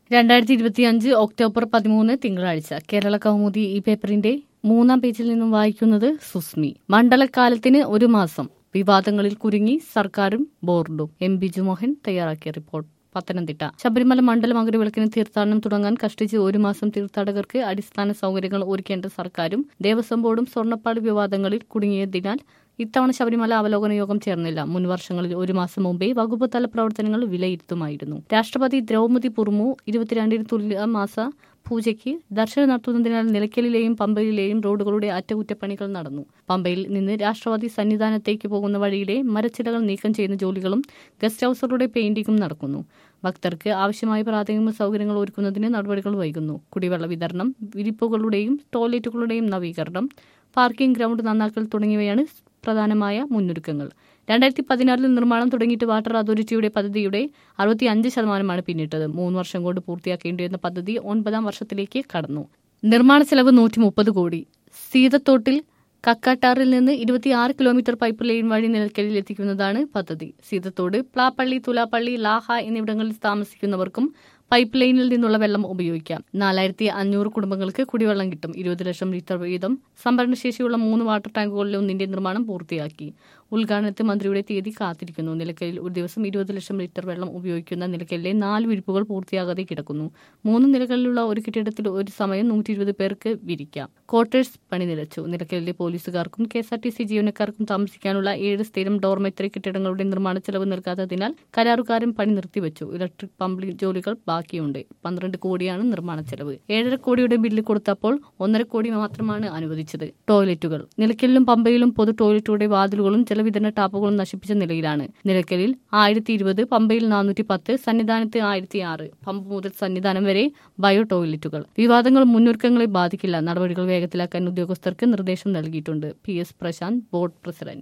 രണ്ടായിരത്തി ഇരുപത്തി അഞ്ച് ഒക്ടോബർ പതിമൂന്ന് തിങ്കളാഴ്ച കേരള കൗമുദി ഈ പേപ്പറിന്റെ മൂന്നാം പേജിൽ നിന്നും വായിക്കുന്നത് സുസ്മി മണ്ഡലകാലത്തിന് ഒരു മാസം വിവാദങ്ങളിൽ കുരുങ്ങി സർക്കാരും ബോർഡും എം ബിജു മോഹൻ തയ്യാറാക്കിയ റിപ്പോർട്ട് പത്തനംതിട്ട ശബരിമല മണ്ഡല മകരവിളക്കിന് തീർത്ഥാടനം തുടങ്ങാൻ കഷ്ടിച്ച് ഒരു മാസം തീർത്ഥാടകർക്ക് അടിസ്ഥാന സൗകര്യങ്ങൾ ഒരുക്കേണ്ട സർക്കാരും ദേവസ്വം ബോർഡും സ്വർണ്ണപ്പാട് വിവാദങ്ങളിൽ കുടുങ്ങിയതിനാൽ ഇത്തവണ ശബരിമല അവലോകന യോഗം ചേർന്നില്ല മുൻ വർഷങ്ങളിൽ ഒരു മാസം മുമ്പേ വകുപ്പ് തല പ്രവർത്തനങ്ങൾ വിലയിരുത്തുമായിരുന്നു രാഷ്ട്രപതി ദ്രൗപതി മുർമു ഇരുപത്തിരണ്ടിന് തുല്യ മാസ പൂജയ്ക്ക് ദർശനം നടത്തുന്നതിനാൽ നിലയ്ക്കലിലെയും പമ്പയിലെയും റോഡുകളുടെ അറ്റകുറ്റപ്പണികൾ നടന്നു പമ്പയിൽ നിന്ന് രാഷ്ട്രപതി സന്നിധാനത്തേക്ക് പോകുന്ന വഴിയിലെ മരച്ചിലകൾ നീക്കം ചെയ്യുന്ന ജോലികളും ഗസ്റ്റ് ഹൌസുകളുടെ പെയിന്റിംഗും നടക്കുന്നു ഭക്തർക്ക് ആവശ്യമായ പ്രാഥമിക സൗകര്യങ്ങൾ ഒരുക്കുന്നതിന് നടപടികൾ വൈകുന്നു കുടിവെള്ള വിതരണം വിരിപ്പുകളുടെയും ടോയ്ലറ്റുകളുടെയും നവീകരണം പാർക്കിംഗ് ഗ്രൗണ്ട് നന്നാക്കൽ തുടങ്ങിയവയാണ് പ്രധാനമായ മുന്നൊരുക്കങ്ങൾ രണ്ടായിരത്തി പതിനാറിൽ നിർമ്മാണം തുടങ്ങിയിട്ട് വാട്ടർ അതോറിറ്റിയുടെ പദ്ധതിയുടെ അറുപത്തി അഞ്ച് ശതമാനമാണ് പിന്നിട്ടത് മൂന്ന് വർഷം കൊണ്ട് പൂർത്തിയാക്കേണ്ടിയിരുന്ന പദ്ധതി ഒൻപതാം വർഷത്തിലേക്ക് കടന്നു നിർമ്മാണ ചെലവ് നൂറ്റി മുപ്പത് കോടി സീതത്തോട്ടിൽ കക്കാട്ടാറിൽ നിന്ന് ഇരുപത്തിയാറ് കിലോമീറ്റർ പൈപ്പ് ലൈൻ വഴി നിലയ്ക്കലിൽ എത്തിക്കുന്നതാണ് പദ്ധതി സീതത്തോട് പ്ലാപ്പള്ളി തുലാപ്പള്ളി ലാഹ എന്നിവിടങ്ങളിൽ താമസിക്കുന്നവർക്കും പൈപ്പ് ലൈനിൽ നിന്നുള്ള വെള്ളം ഉപയോഗിക്കാം നാലായിരത്തി അഞ്ഞൂറ് കുടുംബങ്ങൾക്ക് കുടിവെള്ളം കിട്ടും ഇരുപത് ലക്ഷം ലിറ്റർ വീതം സംഭരണശേഷിയുള്ള മൂന്ന് വാട്ടർ ടാങ്കുകളിൽ ഒന്നിന്റെ നിർമ്മാണം പൂർത്തിയാക്കി ഉദ്ഘാടനത്തിന് മന്ത്രിയുടെ തീയതി കാത്തിരിക്കുന്നു നിലയ്ക്കലിൽ ഒരു ദിവസം ഇരുപത് ലക്ഷം ലിറ്റർ വെള്ളം ഉപയോഗിക്കുന്ന നിലയ്ക്കലിലെ നാല് വിരിപ്പുകൾ പൂർത്തിയാകാതെ കിടക്കുന്നു മൂന്ന് നിലകളിലുള്ള ഒരു കെട്ടിടത്തിൽ ഒരു സമയം നൂറ്റി ഇരുപത് പേർക്ക് വിരിക്കാം ക്വാർട്ടേഴ്സ് പണി നിലച്ചു നിലയ്ക്കലിലെ പോലീസുകാർക്കും K S R T C ജീവനക്കാർക്കും താമസിക്കാനുള്ള ഏഴ് സ്ഥിരം ഡോർമെറ്ററി കെട്ടിടങ്ങളുടെ നിർമ്മാണ ചെലവ് നൽകാത്തതിനാൽ കരാറുകാരൻ പണി നിർത്തിവെച്ചു ഇലക്ട്രിക് പമ്പിംഗ് ജോലികൾ ബാക്കിയുണ്ട് പന്ത്രണ്ട് കോടിയാണ് നിർമ്മാണ ചെലവ് ഏഴര കോടിയുടെ ബില്ല് കൊടുത്തപ്പോൾ ഒന്നര കോടി മാത്രമാണ് അനുവദിച്ചത് ടോയ്ലറ്റുകൾ നിലയ്ക്കലിലും പമ്പയിലും പൊതു ടോയ്ലറ്റുകളുടെ വാതിലുകളും ജലവിതരണ ടാപ്പുകളും നശിപ്പിച്ച നിലയിലാണ് നിലയ്ക്കലിൽ ആയിരത്തി ഇരുപത് പമ്പയിൽ നാനൂറ്റി പത്ത് സന്നിധാനത്ത് ആയിരത്തി ആറ് പമ്പ് മുതൽ സന്നിധാനം വരെ ബയോ ടോയ്ലറ്റുകൾ വിവാദങ്ങൾ മുന്നൊരുക്കങ്ങളെ ബാധിക്കില്ല നടപടികൾ വേഗത്തിലാക്കാൻ ഉദ്യോഗസ്ഥർക്ക് നിർദ്ദേശം നൽകിയിട്ടുണ്ട് P S Prasanth board president